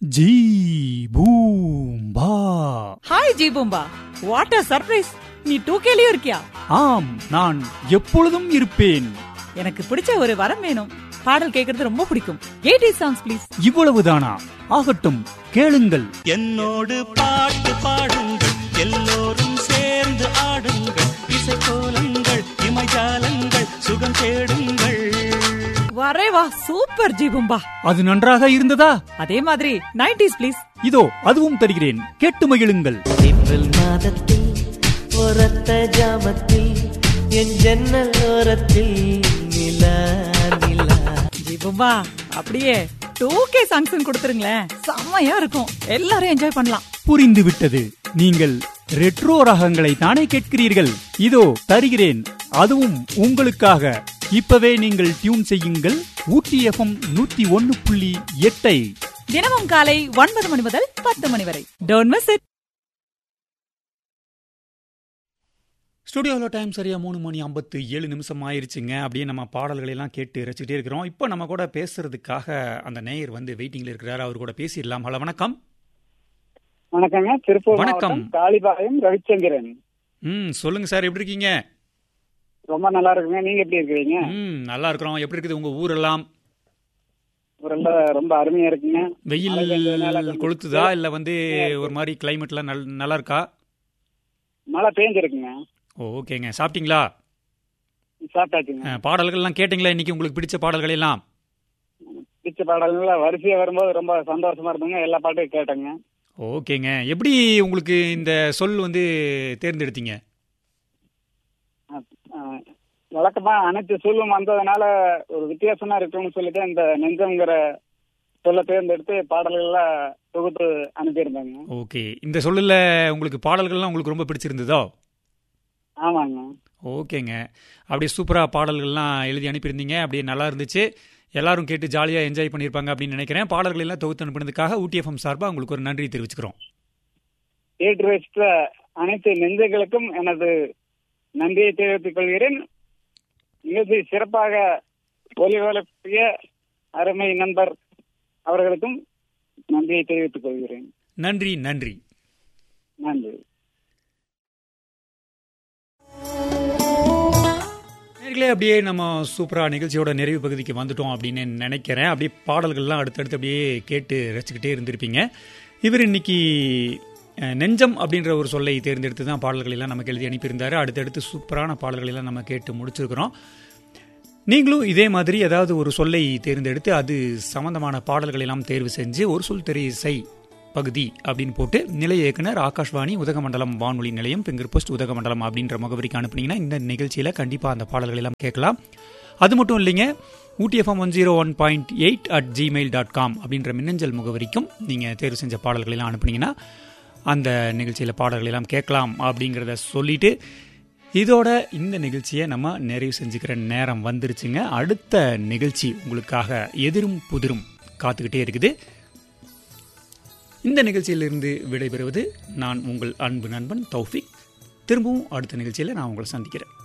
Zee Boom Baa hi Jeeboomba what a surprise நீ டூ கேலியும் இருக்கியா ஆம் நான் எப்பொழுதும் இருப்பேன் எனக்கு பிடிச்ச ஒரு வரம் வேணும் பாடல் கேக்குறது ரொம்ப பிடிக்கும் எயிட்டி சாங்ஸ் ப்ளீஸ் இவ்வளவுதானா ஆகட்டும் கேளுங்கள் என்னோடு பாட்டு பாடுங்கள் எல்லோரும் சேர்ந்து ஆடுங்கள் இசைக்கோலங்கள் இமைஜாலங்கள் சுகம் தேடுங்கள் வரே வா சூப்பர் ஜீபூம்பா அது நன்றாக இருந்ததா அதே மாதிரி நைன்டிஸ் ப்ளீஸ் இதோ அதுவும் தருகிறேன் கேட்டு மகிழுங்கள் ஏப்ரல் மாதத்தில் ஒரத்த ஜாமத்தில் என் ஜன்னல் ஓரத்தில் நிலா நிலா ஜீபூம்பா அப்படியே டூ கே சாங்ஸ் கொடுத்துருங்களேன் செம்மையா இருக்கும் எல்லாரும் என்ஜாய் பண்ணலாம் புரிந்து விட்டது நீங்கள் ரெட்ரோ ரகங்களை தானே கேட்கிறீர்கள் இதோ தருகிறேன் அதுவும் உங்களுக்காக இப்பவே நீங்கள் டியூன் செய்யுங்கள் ஊட்டி எஃப்எம் நூத்தி ஒன்னு புள்ளி எட்டை தினமும் காலை ஒன்பது மணி முதல் பத்து மணி வரை டோன்ட் மிஸ் இட் ஸ்டுடியோவில் டைம் சரியா மூணு மணி ஐம்பத்து ஏழு நிமிஷம் ஆயிருச்சுங்க அப்படியே நம்ம பாடல்களை எல்லாம் கேட்டு ரசிச்சுட்டே இருக்கிறோம் இப்போ நம்ம கூட பேசுறதுக்காக அந்த நேயர் வந்து வெயிட்டிங்ல இருக்கிறாரு அவர் கூட பேசிடலாம் ஹலோ வணக்கம் வணக்கங்க திருப்பூர் வணக்கம். மாவட்டம் காளிபாளையம் ரவிச்சந்திரன் ம் சொல்லுங்க சார் எப்படி இருக்கீங்க ரொம்ப நல்லா இருக்குங்க நீங்க எப்படி இருக்கிறீங்க ம் நல்லா இருக்கிறோம் எப்படி இருக்குது உங்க ஊரெல்லாம் ஊரெல்லாம் ரொம்ப அருமையா இருக்குங்க மழை பெஞ்சதுனால வெயில் கொஞ்சம் கொளுத்துதா இல்ல வந்து ஒரு மாதிரி கிளைமேட்லாம் நல் நல்லா இருக்கா மழை பெஞ்சிருக்குங்க ஓ ஓகேங்க சாப்பிட்டீங்களா சாப்பிட்டாச்சுங்க அஹ், பாடல்கள்லாம் கேட்டிங்களா இன்னைக்கு உங்களுக்கு பிடிச்ச பாடல்கள் எல்லாம் பிடிச்ச பாடல்கள் வரிசையா வரும்போது ரொம்ப சந்தோஷமா இருந்துங்க எல்லா பாட்டும் கேட்டேங்க ஓகேங்க எப்படி உங்களுக்கு இந்த சொல் வந்து தேர்ந்தெடுத்தீங்க அஹ், வழக்கமா அனைத்து சொல்லும் வந்ததுனால ஒரு வித்தியாசமா இருக்கும்னு சொல்லிட்டு இந்த நெஞ்சம்ங்கிற சொல்ல தேர்ந்தெடுத்து பாடல்கள்லாம் தொகுத்து அனுப்பியிருந்தாங்க ஓகே இந்த சொல்லுல உங்களுக்கு பாடல்கள்லாம் உங்களுக்கு ரொம்ப பிடிச்சிருந்ததோ ஆமாங்க ஓகேங்க அப்படியே சூப்பரா பாடல்கள்லாம் எழுதி அனுப்பியிருந்தீங்க அப்படியே நல்லா இருந்துச்சு எல்லாரும் கேட்டு ஜாலியாக என்ஜாய் பண்ணியிருப்பாங்க அப்படின்னு நினைக்கிறேன் பாடல்கள் எல்லாம் தொகுத்து அனுப்பினதுக்காக ஊட்டி எஃப்எம் சார்பாக உங்களுக்கு ஒரு நன்றி தெரிவிச்சுக்கிறோம் ஏற்று வச்சிட்ட அனைத்து நெஞ்சங்களுக்கும் எனது நன்றியை தெரிவித்துக் கொள்கிறேன் நிகழ்ச்சி சிறப்பாக ஒலிபரப்பிய அருமை நண்பர் அவர்களுக்கும் நன்றியை தெரிவித்துக் கொள்கிறேன் நன்றி நன்றி நன்றி நேர்களே அப்படியே நம்ம சூப்பரா நிகழ்ச்சியோட நிறைவு பகுதிக்கு வந்துட்டோம் அப்படின்னு நினைக்கிறேன் அப்படியே பாடல்கள்லாம் அடுத்தடுத்து அப்படியே கேட்டு ரசிச்சுக்கிட்டே இருந்திருப்பீங்க இவர் இன்னைக்கு அஹ், நெஞ்சம் அப்படின்ற ஒரு சொல்லை தேர்ந்தெடுத்து தான் பாடல்கள் எல்லாம் நமக்கு எழுதி அனுப்பியிருந்தாரு அடுத்தடுத்து சூப்பரான பாடல்கள் எல்லாம் நம்ம கேட்டு முடிச்சிருக்கிறோம் நீங்களும் இதே மாதிரி ஏதாவது ஒரு சொல்லை தேர்ந்தெடுத்து அது சம்பந்தமான பாடல்கள் எல்லாம் தேர்வு செஞ்சு ஒரு சொல் தெரிய இசை பகுதி அப்படின்னு போட்டு நிலைய இயக்குனர் ஆகாஷ்வாணி உதகமண்டலம் வானொலி நிலையம் பிங்கர் போஸ்ட் உதகமண்டலம் அப்படின்ற முகவரிக்கு அனுப்புனீங்கன்னா இந்த நிகழ்ச்சியில் கண்டிப்பாக அந்த பாடல்கள் எல்லாம் கேட்கலாம் அது மட்டும் இல்லைங்க Ooty FM one zero one point eight at gmail dot com அப்படின்ற மின்னஞ்சல் முகவரிக்கும் நீங்கள் தேர்வு செஞ்ச பாடல்கள் எல்லாம் அனுப்புனீங்கன்னா அந்த நிகழ்ச்சியில் பாடல்கள் எல்லாம் கேட்கலாம் அப்படிங்கிறத சொல்லிட்டு இதோட இந்த நிகழ்ச்சியை நம்ம நிறைவு செஞ்சுக்கிற நேரம் வந்துருச்சுங்க அடுத்த நிகழ்ச்சி உங்களுக்காக எதிரும் புதிரும் காத்துக்கிட்டே இருக்குது இந்த நிகழ்ச்சியிலிருந்து விடைபெறுவது நான் உங்கள் அன்பு நண்பன் தௌஃபிக் திரும்பவும் அடுத்த நிகழ்ச்சியில் நான் உங்களை சந்திக்கிறேன்